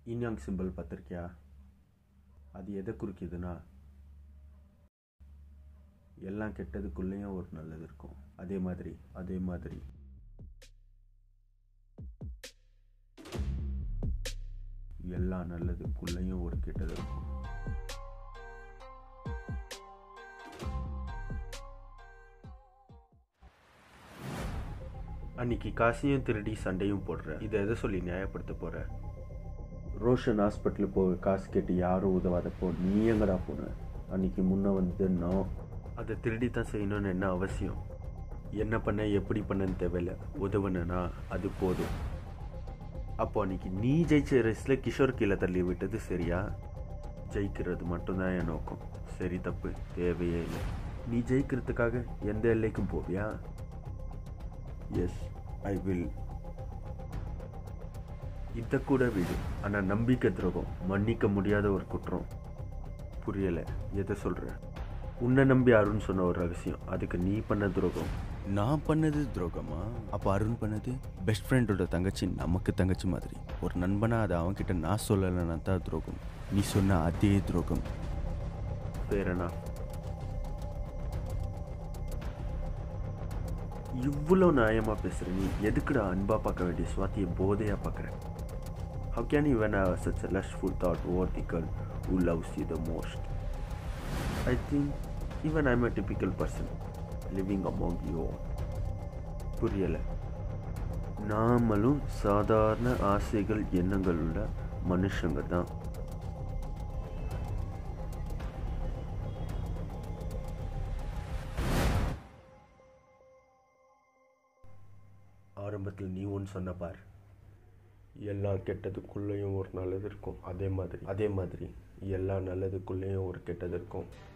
இன்யாங் simple பார்த்துருக்கியா அது எதை குறிக்குதுன்னா எல்லாம் கெட்டதுக்குள்ளேயும் ஒரு நல்லது இருக்கும் அதே மாதிரி அதே மாதிரி எல்லா நல்லதுக்குள்ளேயும் ஒரு கெட்டது இருக்கும் அன்னைக்கு காசையும் திருடி சண்டையும் போடுற இதை எதை சொல்லி நியாயப்படுத்த போற ரோஷன் ஹாஸ்பிட்டல் போக காசு கேட்டு யாரும் உதவாதப்போ நீ எங்கடா போன அன்னைக்கு முன்ன வந்து நான் அதை திருடி தான் செய்யணும்னு என்ன அவசியம் என்ன பண்ண எப்படி பண்ணன்னு தேவையில்ல உதவுனா அது போதும் அப்போ அன்னைக்கு நீ ஜெயிச்ச ரேஸில் கிஷோர் கீழே தள்ளி விட்டது சரியா ஜெயிக்கிறது மட்டும்தான் என் நோக்கம் சரி தப்பு தேவையே இல்லை நீ ஜெயிக்கிறதுக்காக எந்த எல்லைக்கும் போவியா எஸ் ஐ வில் இதை கூட விடு ஆனால் நம்பிக்கை துரோகம் மன்னிக்க முடியாத ஒரு குற்றம் புரியலை எதை சொல்கிற உன்னை நம்பி அருண் சொன்ன ஒரு ரகசியம் அதுக்கு நீ பண்ண துரோகம் நான் பண்ணது துரோகமா அப்போ அருண் பண்ணது பெஸ்ட் ஃப்ரெண்டோட தங்கச்சி நமக்கு தங்கச்சி மாதிரி ஒரு நண்பனா அதை அவன்கிட்ட நான் சொல்லலைன்னா தான் துரோகம் நீ சொன்ன அதே துரோகம் பேரனா இவ்வளோ நியாயமாக பேசுகிற நீ எதுக்குடா அன்பா பார்க்க வேண்டிய சுவாத்தியை போதையாக பார்க்குற how can you when have such a lustful thought over the girl who loves you the most I think even I'm a typical person living among you புரியலை நாமளும் சாதாரண ஆசைகள் எண்ணங்கள் உள்ள மனுஷங்க தான் ஆரம்பத்தில் நீ ஒன்று சொன்ன பார் எல்லா கெட்டதுக்குள்ளேயும் ஒரு நல்லது இருக்கும் அதே மாதிரி அதே மாதிரி எல்லா நல்லதுக்குள்ளேயும் ஒரு கெட்டது இருக்கும்